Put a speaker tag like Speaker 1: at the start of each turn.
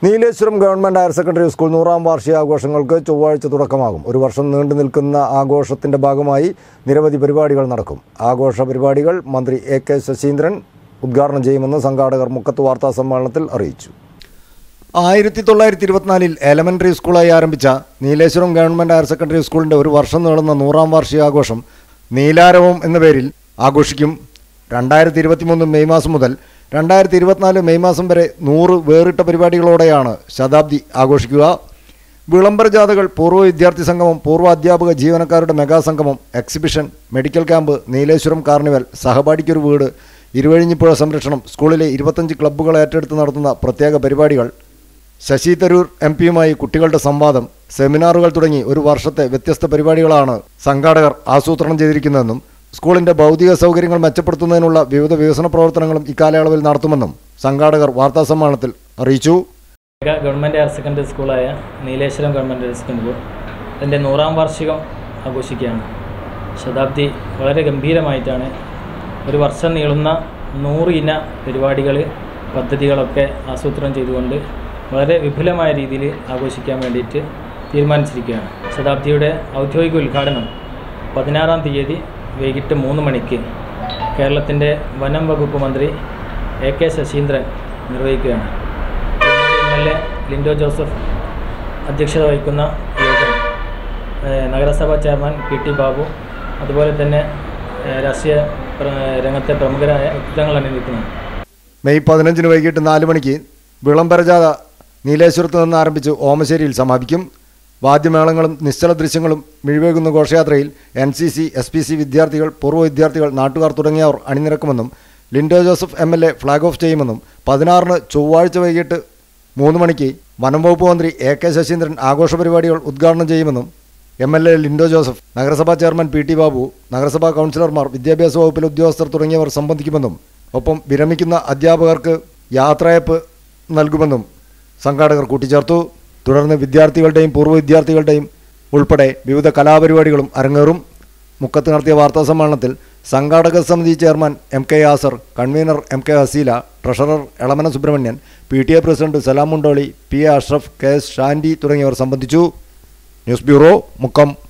Speaker 1: Nileshwaram government higher secondary school നൂറാം വാർഷികാഘോഷങ്ങൾക്ക് ചൊവ്വാഴ്ച തുടക്കമാകും ഒരു വർഷം നീണ്ടു നിൽക്കുന്ന ആഘോഷത്തിൻ്റെ ഭാഗമായി നിരവധി പരിപാടികൾ നടക്കും ആഘോഷ പരിപാടികൾ മന്ത്രി എ കെ ശശീന്ദ്രൻ ഉദ്ഘാടനം ചെയ്യുമെന്ന് സംഘാടകർ മുക്കത്ത് വാർത്താ സമ്മേളനത്തിൽ അറിയിച്ചു ആയിരത്തി തൊള്ളായിരത്തി ഇരുപത്തിനാലിൽ എലമെൻ്ററി സ്കൂളായി ആരംഭിച്ച നീലേശ്വരം ഗവൺമെൻറ് ഹയർ സെക്കൻഡറി സ്കൂളിൻ്റെ ഒരു വർഷം നീളുന്ന നൂറാം വാർഷികാഘോഷം നീലാരവം എന്ന പേരിൽ ആഘോഷിക്കും രണ്ടായിരത്തി ഇരുപത്തിമൂന്ന് മെയ് മാസം മുതൽ രണ്ടായിരത്തി ഇരുപത്തിനാല് മെയ് മാസം വരെ നൂറ് വേറിട്ട പരിപാടികളോടെയാണ് ശതാബ്ദി ആഘോഷിക്കുക വിളംബര ജാഥകൾ പൂർവ്വ വിദ്യാർത്ഥി സംഗമം പൂർവ്വ അധ്യാപക ജീവനക്കാരുടെ മെഗാ സംഗമം exhibition medical camp Nileshwaram carnival സഹപാഠിക്കൊരു വീട് ഇരുവഴിഞ്ഞിപ്പുഴ സംരക്ഷണം സ്കൂളിലെ ഇരുപത്തഞ്ച് ക്ലബ്ബുകൾ ഏറ്റെടുത്ത് നടത്തുന്ന പ്രത്യേക പരിപാടികൾ ശശി തരൂർ എം പിയുമായി കുട്ടികളുടെ സംവാദം സെമിനാറുകൾ തുടങ്ങി ഒരു വർഷത്തെ വ്യത്യസ്ത പരിപാടികളാണ് സംഘാടകർ ആസൂത്രണം ചെയ്തിരിക്കുന്നതെന്നും സ്കൂളിന്റെ ഭൗതിക സൗകര്യങ്ങൾ മെച്ചപ്പെടുത്തുന്നതിനുള്ള വിവിധ വികസന പ്രവർത്തനങ്ങളും ഇക്കാലയളവിൽ നടത്തുമെന്നും സംഘാടകർ വാർത്താസമ്മേളനത്തിൽ അറിയിച്ചു
Speaker 2: ഏക ഗവൺമെൻറ് ഹയർ സെക്കൻഡറി സ്കൂളായ Nileshwaram government higher secondary school അതിൻ്റെ നൂറാം വാർഷികം ആഘോഷിക്കുകയാണ് ശതാബ്ദി വളരെ ഗംഭീരമായിട്ടാണ് ഒരു വർഷം നീളുന്ന നൂറ് ഇന പരിപാടികൾ പദ്ധതികളൊക്കെ ആസൂത്രണം ചെയ്തുകൊണ്ട് വളരെ വിപുലമായ രീതിയിൽ ആഘോഷിക്കാൻ വേണ്ടിയിട്ട് തീരുമാനിച്ചിരിക്കുകയാണ് ശതാബ്ദിയുടെ ഔദ്യോഗിക ഉദ്ഘാടനം പതിനാറാം തീയതി വൈകിട്ട് മൂന്ന് മണിക്ക് കേരളത്തിൻ്റെ വനം വകുപ്പ് മന്ത്രി എ കെ ശശീന്ദ്രൻ നിർവഹിക്കുകയാണ് M L A Lindo Joseph അധ്യക്ഷത വഹിക്കുന്ന യോഗം ഏഹ് നഗരസഭാ ചെയർമാൻ പി ടി ബാബു അതുപോലെ തന്നെ ഏഹ് രാഷ്ട്രീയ പ്ര- രംഗത്തെ പ്രമുഖരായ വ്യക്തിത്വങ്ങളാണ് നിൽക്കുന്നത്
Speaker 1: മെയ് പതിനഞ്ചിന് വൈകിട്ട് നാല് മണിക്ക് വിളംബരജാഥ നീലേശ്വരത്ത് നിന്ന് ആരംഭിച്ച് ഓമശ്ശേരിയിൽ സമാപിക്കും വാദ്യമേളങ്ങളും നിശ്ചല ദൃശ്യങ്ങളും മിഴിവേകുന്ന ഘോഷയാത്രയിൽ N C C S P C വിദ്യാർത്ഥികൾ പൂർവ്വ വിദ്യാർത്ഥികൾ നാട്ടുകാർ തുടങ്ങിയവർ അണിനിരക്കുമെന്നും Lindo Joseph M L A flag off ചെയ്യുമെന്നും പതിനാറിന് ചൊവ്വാഴ്ച വൈകിട്ട് മൂന്ന് മണിക്ക് വനം വകുപ്പ് മന്ത്രി എ കെ ശശീന്ദ്രൻ ആഘോഷ പരിപാടികൾ ഉദ്ഘാടനം ചെയ്യുമെന്നും M L A Lindo Joseph നഗരസഭാ ചെയർമാൻ പി ടി ബാബു നഗരസഭാ കൗൺസിലർമാർ വിദ്യാഭ്യാസ വകുപ്പിലെ ഉദ്യോഗസ്ഥർ തുടങ്ങിയവർ സംബന്ധിക്കുമെന്നും ഒപ്പം വിരമിക്കുന്ന അധ്യാപകർക്ക് യാത്രയപ്പ് നൽകുമെന്നും സംഘാടകർ കൂട്ടിച്ചേർത്തു തുടർന്ന് വിദ്യാർത്ഥികളുടെയും പൂർവ്വ വിദ്യാർത്ഥികളുടെയും ഉൾപ്പെടെ വിവിധ കലാപരിപാടികളും അരങ്ങേറും മുക്കത്ത് നടത്തിയ വാർത്താ സമ്മേളനത്തിൽ സംഘാടക സമിതി chairman M K Yasar convener M K Haseela treasurer Elamana Subrahmanian P T A president Salam Mundoli P A Ashraf K S Shandi തുടങ്ങിയവർ സംബന്ധിച്ചു ന്യൂസ് ബ്യൂറോ മുക്കം